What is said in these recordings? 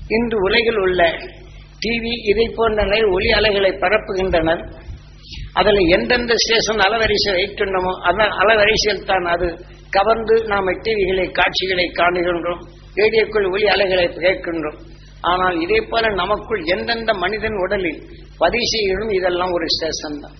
இன்று உலகில் உள்ள டிவி இதை போன்ற நிறைய ஒளி அலைகளை பரப்புகின்றனர் அதில் எந்தெந்த ஸ்டேஷன் அலவரிசை வைக்கின்றோமோ அந்த அலவரிசையில் தான் அது கவர்ந்து நாம் டிவிகளை காட்சிகளை காணுகின்றோம் ரேடியோக்குள் ஒளி அலைகளை கேட்கின்றோம் ஆனால் இதே போல நமக்குள் எந்தெந்த மனிதன் உடலில் பதிவு செய்யணும் இதெல்லாம் ஒரு ஸ்டேஷன் தான்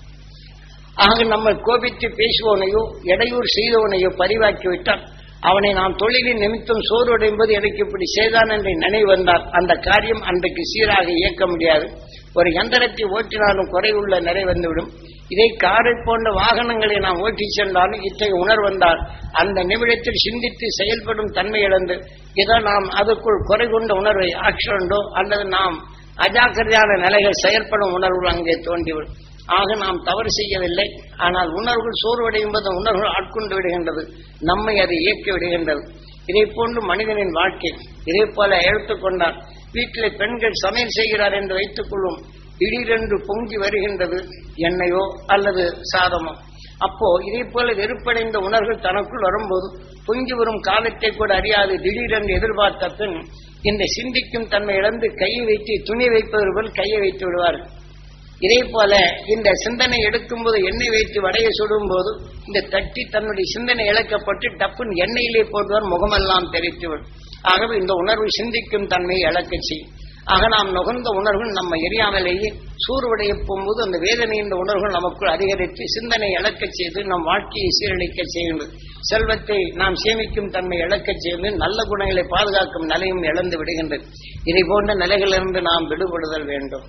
ஆக நம்ம கோபித்து பேசுவோனையோ இடையூறு செய்தவனையோ பதிவாக்கிவிட்டால் அவனை நாம் தொழிலின் நிமித்தம் சோர்வடை என்பது எனக்கு இப்படி செய்தான் என்ற நினைவு வந்தால் அந்த காரியம் அன்றைக்கு சீராக இயக்க முடியாது ஒரு எந்திரத்தை ஓட்டினாலும் குறைவுள்ள நிறை வந்துவிடும் இதை காரை போன்ற வாகனங்களை நாம் ஓட்டி சென்றாலும் இத்தகைய உணர்வு வந்தால் அந்த நிமிடத்தில் சிந்தித்து செயல்படும் தன்மை இழந்து ஏதோ நாம் அதுக்குள் குறை கொண்ட உணர்வை ஆக்சிடென்டோ அல்லது நாம் அஜாக்கிரதையான நிலைகள் செயல்படும் உணர்வுகள் அங்கே தோன்றிவிடும் ஆக நாம் தவறு செய்யவில்லை ஆனால் உணர்வுகள் சோர்வடையும் போது உணர்வுகள் ஆட்கொண்டு விடுகின்றது நம்மை அது இயக்கி விடுகின்றது இதை போன்று மனிதனின் வாழ்க்கை இதே போல எடுத்துக்கொண்டால் வீட்டில் பெண்கள் சமையல் செய்கிறார் என்று வைத்துக் கொள்வோம் திடீரென்று பொங்கி வருகின்றது எண்ணெயோ அல்லது சாதமோ அப்போ இதே போல வெறுப்படைந்த உணர்வுகள் தனக்குள் வரும்போது பொங்கி வரும் காலத்தை கூட அறியாது திடீரென்று எதிர்பார்த்த பின் இந்த சிந்திக்கும் தன்மை இழந்து கையை வைத்து துணி வைப்பவர்கள் கையை வைத்து விடுவார்கள் இதே போல இந்த சிந்தனை எடுக்கும்போது எண்ணெய் வைத்து வடையை சுடும் போது இந்த தட்டி தன்னுடைய சிந்தனை இழக்கப்பட்டு டப்புன் எண்ணெயிலே போடுவார் முகமெல்லாம் தெரித்துவிடும் ஆகவே இந்த உணர்வு சிந்திக்கும் தன்மையை இழக்கச் செய்யும் ஆக நாம் நுகர்ந்த உணர்வுகள் நம்ம எரியாமலேயே சூறுவடைய போகும்போது அந்த வேதனை என்ற உணர்வுகள் நமக்குள் அதிகரித்து சிந்தனை இழக்கச் செய்து நம் வாழ்க்கையை சீரழிக்க செய்கின்றது செல்வத்தை நாம் சேமிக்கும் தன்மை இழக்கச் செய்து நல்ல குணங்களை பாதுகாக்கும் நிலையும் இழந்து விடுகின்றது இதை போன்ற நிலைகளிலிருந்து நாம் விடுபடுதல் வேண்டும்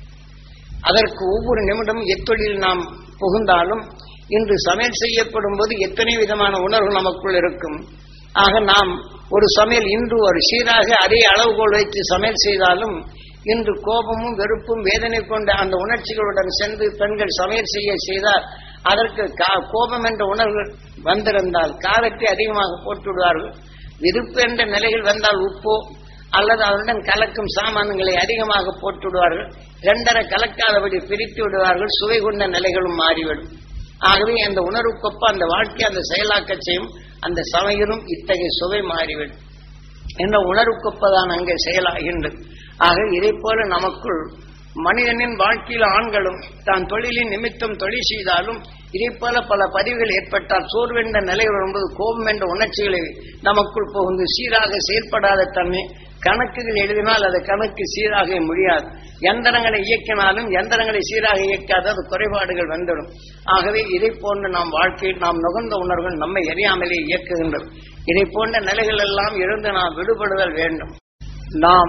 அதற்கு ஒவ்வொரு நிமிடமும் எத்தொழில் நாம் புகுந்தாலும் இன்று சமையல் செய்யப்படும் போது எத்தனை விதமான உணர்வு நமக்குள் இருக்கும் ஆக நாம் ஒரு சமையல் இன்று ஒரு சீராக அதே அளவுகோல் வைத்து சமையல் செய்தாலும் இன்று கோபமும் வெறுப்பும் வேதனை கொண்ட அந்த உணர்ச்சிகளுடன் சென்று பெண்கள் சமையல் செய்ய செய்தால் அதற்கு கா- கோபம் என்ற உணர்வு வந்திருந்தால் காரத்தை அதிகமாக போட்டு விடுவார்கள் விருப்பு என்ற நிலையில் வந்தால் உப்போ அல்லது அவருடன் கலக்கும் சாமான்களை அதிகமாக போட்டு விடுவார்கள் இரண்டரை கலக்காதபடி பிரித்து விடுவார்கள் சுவை கொண்ட நிலைகளும் மாறிவிடும் ஆகவே அந்த உணர்வுக்கொப்ப அந்த வாழ்க்கை அந்த செயலாக்க செய்யும் அந்த சமையலும் இத்தகைய சுவை மாறிவிடும் என்ற உணர்வுக்கொப்பதான் அங்கே செயலாகின்றது ஆக இதை போல நமக்குள் மனிதனின் வாழ்க்கையில் ஆண்களும் தான் தொழிலின் நிமித்தம் தொழில் செய்தாலும் இதே போல பல பதிவுகள் ஏற்பட்டால் சோர்வென்ற நிலை வரும்போது கோபம் என்ற உணர்ச்சிகளை நமக்குள் புகுந்து சீராக செயல்படாத தன்மை கணக்குகள் எழுதினால் அது கணக்கு சீராக முடியாது எந்திரங்களை இயக்கினாலும் எந்திரங்களை சீராக இயக்காத அது குறைபாடுகள் வந்துடும் ஆகவே இதை போன்ற நாம் வாழ்க்கையில் நாம் நுகர்ந்த உணர்வுகள் நம்மை எரியாமலே இயக்குகின்றது இதை போன்ற நிலைகள் எல்லாம் இருந்து நாம் விடுபடுதல் வேண்டும் நாம்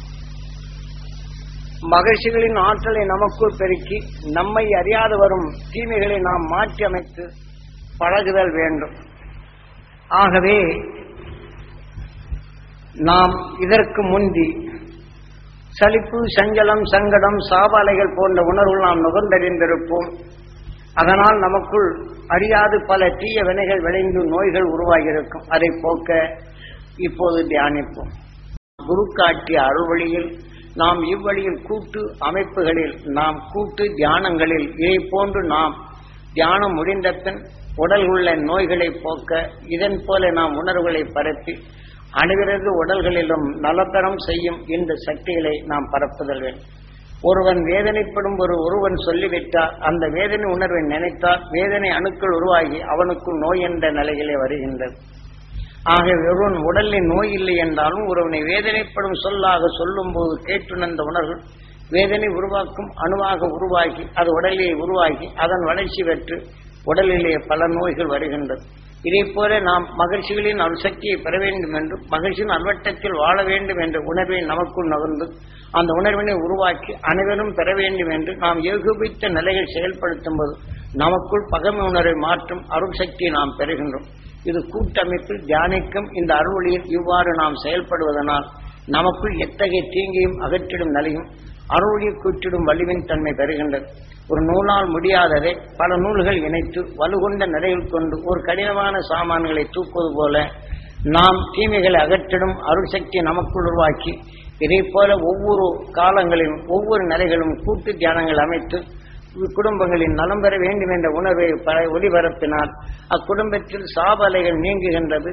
மகிழ்ச்சிகளின் ஆற்றலை நமக்குள் பெருக்கி நம்மை அறியாது வரும் தீமைகளை நாம் மாற்றி அமைத்து பழகுதல் வேண்டும் ஆகவே நாம் இதற்கு முந்தி சலிப்பு சஞ்சலம் சங்கடம் சாபாலைகள் போன்ற உணர்வுகள் நாம் நுகர்ந்தறிந்திருப்போம் அதனால் நமக்குள் அறியாது பல தீய வினைகள் விளைந்து நோய்கள் உருவாகியிருக்கும் அதை போக்க இப்போது தியானிப்போம் குரு காட்டிய அருள்வழியில் நாம் இவ்வழியில் கூட்டு அமைப்புகளில் நாம் கூட்டு தியானங்களில் இதை போன்று நாம் தியானம் முடிந்த பின் உடல் உள்ள நோய்களை போக்க இதன் போல நாம் உணர்வுகளை பரப்பி அனைவரது உடல்களிலும் நலத்தரம் செய்யும் இந்த சக்திகளை நாம் பரப்புதல் வேண்டும் ஒருவன் வேதனைப்படும் ஒரு ஒருவன் சொல்லிவிட்டால் அந்த வேதனை உணர்வை நினைத்தால் வேதனை அணுக்கள் உருவாகி அவனுக்குள் நோய் என்ற நிலையிலே வருகின்றது ஆக ஒருவன் உடலில் நோய் இல்லை என்றாலும் ஒருவனை வேதனைப்படும் சொல்லாக சொல்லும் போது கேட்டுணர்ந்த உணர்வு வேதனை உருவாக்கும் அணுவாக உருவாகி அது உடலிலே உருவாகி அதன் வளர்ச்சி பெற்று உடலிலே பல நோய்கள் வருகின்றது இதே போல நாம் மகிழ்ச்சிகளின் அணுசக்தியை பெற வேண்டும் என்றும் மகிழ்ச்சியின் அல்வட்டத்தில் வாழ வேண்டும் என்ற உணர்வை நமக்குள் நகர்ந்து அந்த உணர்வினை உருவாக்கி அனைவரும் பெற வேண்டும் என்று நாம் ஏகோபித்த நிலைகள் செயல்படுத்தும் போது நமக்குள் பகமை உணர்வை மாற்றும் அருள் சக்தியை நாம் பெறுகின்றோம் இது கூட்டமைப்பில் தியானிக்கும் இந்த அருள்வழியில் இவ்வாறு நாம் செயல்படுவதனால் நமக்குள் எத்தகைய தீங்கையும் அகற்றிடும் நிலையும் அருள்வழியை கூட்டிடும் வலிவின் தன்மை பெறுகின்றது ஒரு நூலால் முடியாததை பல நூல்கள் இணைத்து வலுகொண்ட நிலையில் கொண்டு ஒரு கடினமான சாமான்களை தூக்குவது போல நாம் தீமைகளை அகற்றிடும் அருள் சக்தியை நமக்குள் உருவாக்கி இதே போல ஒவ்வொரு காலங்களிலும் ஒவ்வொரு நிலைகளும் கூட்டு தியானங்கள் அமைத்து குடும்பங்களின் நலம் பெற வேண்டும் என்ற உணர்வை ப- ஒளிபரப்பினால் அக்குடும்பத்தில் சாபலைகள் நீங்குகின்றது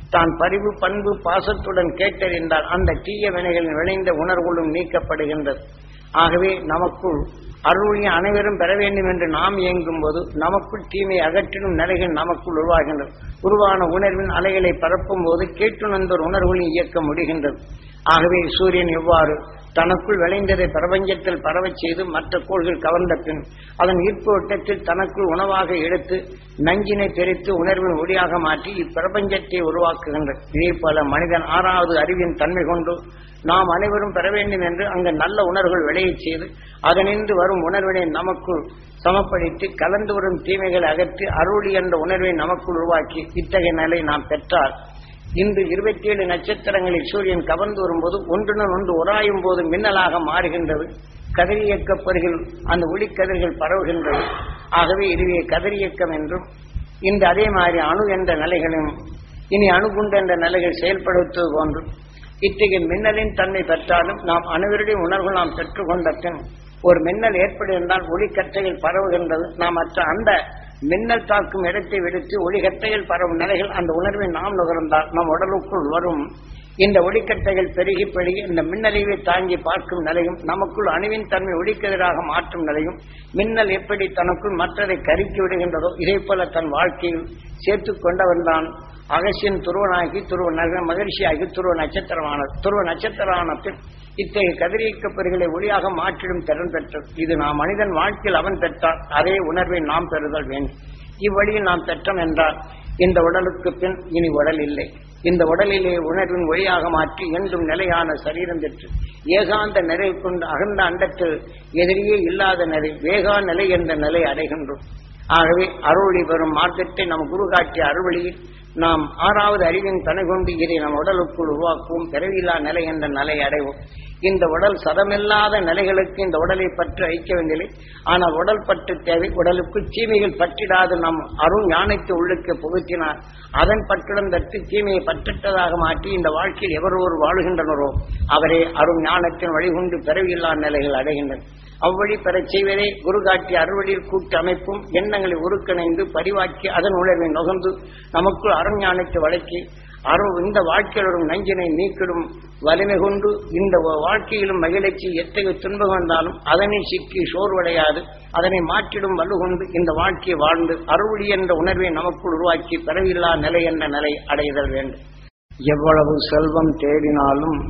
தான் பரிவு பண்பு பாசத்துடன் கேட்டறிந்தால் அந்த தீய வினைகளின் விளைந்த உணர்வுகளும் நீக்கப்படுகின்றது ஆகவே நமக்குள் அருளிய அனைவரும் பெற வேண்டும் என்று நாம் இயங்கும் போது நமக்குள் தீமை அகற்றிடும் நிலைகள் நமக்குள் உருவாகின்றது உருவான உணர்வின் அலைகளை பரப்பும் போது கேட்டுணர்ந்தோர் உணர்வுகளின் இயக்க முடிகின்றது ஆகவே சூரியன் எவ்வாறு தனக்குள் விளைந்ததை பிரபஞ்சத்தில் பரவச் செய்து மற்ற கோள்கள் கவர்ந்த பின் அதன் ஈர்ப்பு வட்டத்தில் தனக்குள் உணவாக எடுத்து நஞ்சினை பிரித்து உணர்வின் ஒளியாக மாற்றி இப்பிரபஞ்சத்தை உருவாக்குகின்றது இதே போல மனிதன் ஆறாவது அறிவின் தன்மை கொண்டு நாம் அனைவரும் பெற வேண்டும் என்று அங்கு நல்ல உணர்வுகள் விளையச் செய்து அதனின்று வரும் உணர்வினை நமக்குள் சமப்படுத்தி கலந்து வரும் தீமைகளை அகற்றி அருளி என்ற உணர்வை நமக்குள் உருவாக்கி இத்தகைய நிலை நாம் பெற்றால் இன்று இருபத்தி ஏழு நட்சத்திரங்களில் சூரியன் கவர்ந்து வரும்போது ஒன்றுடன் ஒன்று உராயும் போது மின்னலாக மாறுகின்றது கதிரியக்க பொறிகள் அந்த ஒளிக்கதிர்கள் பரவுகின்றது ஆகவே இதுவே கதிரியக்கம் என்றும் இன்று அதே மாதிரி அணு என்ற நிலைகளும் இனி அணுகுண்டு என்ற நிலைகள் செயல்படுத்துவது போன்றும் இத்தகைய மின்னலின் தன்மை பெற்றாலும் நாம் அனைவருடைய உணர்வு நாம் பெற்றுக்கொண்ட பின் ஒரு மின்னல் ஏற்படுகின்றால் ஒளிக்கற்றைகள் பரவுகின்றது நாம் மற்ற அந்த மின்னல் தாக்கும் இடத்தை விடுத்து ஒளிக்கட்டைகள் பரவும் நிலைகள் அந்த உணர்வை நாம் நுகர்ந்தால் நம் உடலுக்குள் வரும் இந்த ஒளிக்கட்டைகள் பெருகி பெருகி இந்த மின்னலைவை தாங்கி பார்க்கும் நிலையும் நமக்குள் அணுவின் தன்மை ஒளிக்கதிராக மாற்றும் நிலையும் மின்னல் எப்படி தனக்குள் மற்றதை கருக்கி விடுகின்றதோ இதே போல தன் வாழ்க்கையில் சேர்த்து கொண்டவன் தான் அகசியன் துருவனாகி துருவ நக மகிழ்ச்சியாகி துருவ நட்சத்திரமான துருவ நட்சத்திரமான பின் இத்தகைய கதிரியக்க பொறிகளை ஒளியாக மாற்றிடும் திறன் பெற்றது இது நாம் மனிதன் வாழ்க்கையில் அவன் பெற்றால் அதே உணர்வை நாம் பெறுதல் வேண்டும் இவ்வழியில் நாம் பெற்றோம் என்றால் இந்த உடலுக்கு பின் இனி உடல் இல்லை இந்த உடலிலே உணர்வின் ஒளியாக மாற்றி என்றும் நிலையான சரீரம் பெற்று ஏகாந்த நிலை கொண்டு அகந்த அண்டத்தில் எதிரியே இல்லாத நிலை வேகா நிலை என்ற நிலை அடைகின்றோம் ஆகவே அருளி வரும் மார்க்கத்தை நம் குரு காட்டிய அருள்வழியில் நாம் ஆறாவது அறிவின் தனை கொண்டு இதை நம் உடலுக்குள் உருவாக்குவோம் பிறவில்லா நிலை என்ற நிலை அடைவோம் இந்த உடல் சதமில்லாத நிலைகளுக்கு இந்த உடலை பற்றி ஐக்க வேண்டியது ஆனால் உடல் பற்று தேவை உடலுக்கு தீமைகள் பற்றிடாது நம் அருண் ஞானத்தை உள்ளுக்கு புகுத்தினார் அதன் பற்றுடன் தட்டு தீமையை பற்றற்றதாக மாற்றி இந்த வாழ்க்கையில் எவரொரு வாழுகின்றனரோ அவரே அருண் ஞானத்தின் வழிகொண்டு பிறவில்லா நிலைகள் அடைகின்றனர் அவ்வழி பெறச் செய்வதே குரு காட்டிய அறுவழியில் கூட்டு அமைப்பும் எண்ணங்களை உருக்கிணைந்து பரிவாக்கி அதன் உணர்வை நுகர்ந்து நமக்குள் அருஞானத்தை வளர்ச்சி அரு இந்த வாழ்க்கையில் வரும் நஞ்சினை நீக்கிடும் வலிமை கொண்டு இந்த வாழ்க்கையிலும் மகிழ்ச்சி எத்தகைய துன்பம் வந்தாலும் அதனை சிக்கி சோர்வடையாது அதனை மாற்றிடும் வலு கொண்டு இந்த வாழ்க்கையை வாழ்ந்து அருளி என்ற உணர்வை நமக்குள் உருவாக்கி பிறவில்லா நிலை என்ற நிலை அடைதல் வேண்டும் எவ்வளவு செல்வம் தேடினாலும்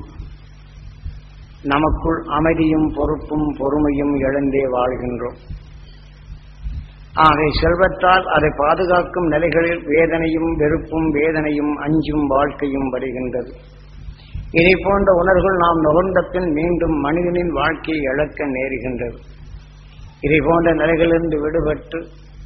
நமக்குள் அமைதியும் பொறுப்பும் பொறுமையும் இழந்தே வாழ்கின்றோம் ஆகை செல்வத்தால் அதை பாதுகாக்கும் நிலைகளில் வேதனையும் வெறுப்பும் வேதனையும் அஞ்சும் வாழ்க்கையும் வருகின்றது இதை போன்ற உணர்வுகள் நாம் நுகர்ந்த பின் மீண்டும் மனிதனின் வாழ்க்கையை இழக்க நேருகின்றது இதை போன்ற நிலைகளிலிருந்து விடுபட்டு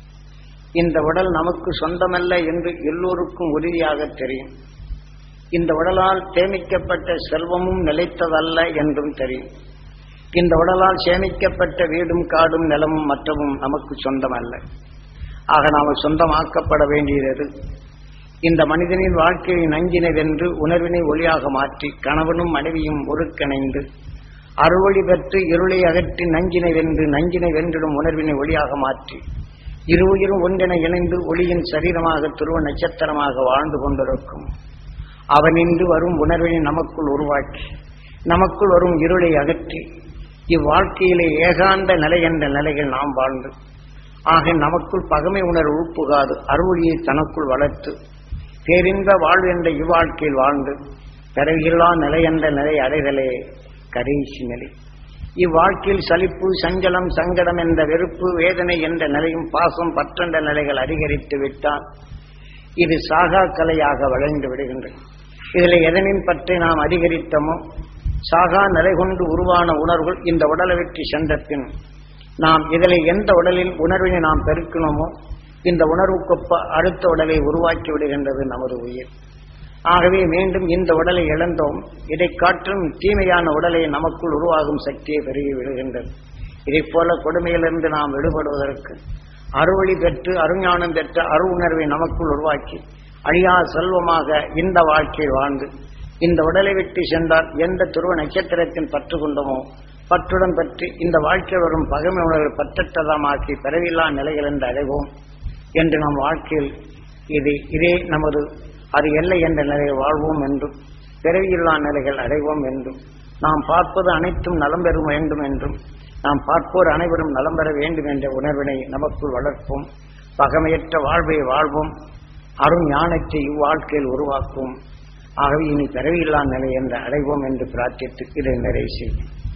இந்த உடல் நமக்கு சொந்தமல்ல என்று எல்லோருக்கும் உறுதியாக தெரியும் இந்த உடலால் சேமிக்கப்பட்ட செல்வமும் நிலைத்ததல்ல என்றும் தெரியும் இந்த உடலால் சேமிக்கப்பட்ட வீடும் காடும் நிலமும் மற்றவும் நமக்கு சொந்தம் அல்ல ஆக நாம் சொந்தமாக்கப்பட வேண்டியது இந்த மனிதனின் வாழ்க்கையை நஞ்சினை வென்று உணர்வினை ஒளியாக மாற்றி கணவனும் மனைவியும் ஒருங்கிணைந்து அறுவழி பெற்று இருளை அகற்றி நஞ்சினை வென்று நஞ்சினை வென்றிடும் உணர்வினை ஒளியாக மாற்றி இரு உயிரும் ஒன்றினை இணைந்து ஒளியின் சரீரமாக துருவ நட்சத்திரமாக வாழ்ந்து கொண்டிருக்கும் அவனின்று வரும் உணர்வினை நமக்குள் உருவாக்கி நமக்குள் வரும் இருளை அகற்றி இவ்வாழ்க்கையிலே ஏகாந்த நிலை என்ற நிலையில் நாம் வாழ்ந்து ஆக நமக்குள் பகமை உணர்வு உட்புகாது அருளியை தனக்குள் வளர்த்து பேரின்ப வாழ்வு என்ற இவ்வாழ்க்கையில் வாழ்ந்து பிறவில்லா நிலை என்ற நிலை அடைதலே கடைசி நிலை இவ்வாழ்க்கையில் சலிப்பு சஞ்சலம் சங்கடம் என்ற வெறுப்பு வேதனை என்ற நிலையும் பாசம் பற்றென்ற நிலைகள் அதிகரித்து விட்டால் இது சாகா கலையாக வளைந்து விடுகின்றது இதில் எதனின் பற்றி நாம் அதிகரித்தோமோ சாகா நிலை கொண்டு உருவான உணர்வுகள் இந்த உடலை விட்டு சென்ற பின் நாம் இதில் எந்த உடலில் உணர்வினை நாம் பெருக்கினோமோ இந்த உணர்வுக்கொப்ப அடுத்த உடலை உருவாக்கி விடுகின்றது நமது உயிர் ஆகவே மீண்டும் இந்த உடலை இழந்தோம் இதை காற்றும் தீமையான உடலை நமக்குள் உருவாகும் சக்தியை பெருகி விடுகின்றது இதைப் போல கொடுமையிலிருந்து நாம் விடுபடுவதற்கு அறுவழி பெற்று அருஞானம் பெற்ற அரு உணர்வை நமக்குள் உருவாக்கி அழியா செல்வமாக இந்த வாழ்க்கையில் வாழ்ந்து இந்த உடலை விட்டு சென்றால் எந்த துருவ நட்சத்திரத்தின் பற்று கொண்டோமோ பற்றுடன் பற்றி இந்த வாழ்க்கையில் வரும் பகைமை உணர்வை பற்றற்றதமாக்கி பிறவில்லா நிலைகள் என்று அடைவோம் என்று நம் வாழ்க்கையில் இது இதே நமது அது எல்லை என்ற நிலையை வாழ்வோம் என்றும் பிறவியில்லா நிலைகள் அடைவோம் என்றும் நாம் பார்ப்பது அனைத்தும் நலம் பெற வேண்டும் என்றும் நாம் பார்ப்போர் அனைவரும் நலம் பெற வேண்டும் என்ற உணர்வினை நமக்குள் வளர்ப்போம் பகமையற்ற வாழ்வை வாழ்வோம் அருண் ஞானத்தை இவ்வாழ்க்கையில் உருவாக்குவோம் ஆகவே இனி பிறவியில்லா நிலை என்று அடைவோம் என்று பிரார்த்தித்து இதை நிறைவு செய்யும்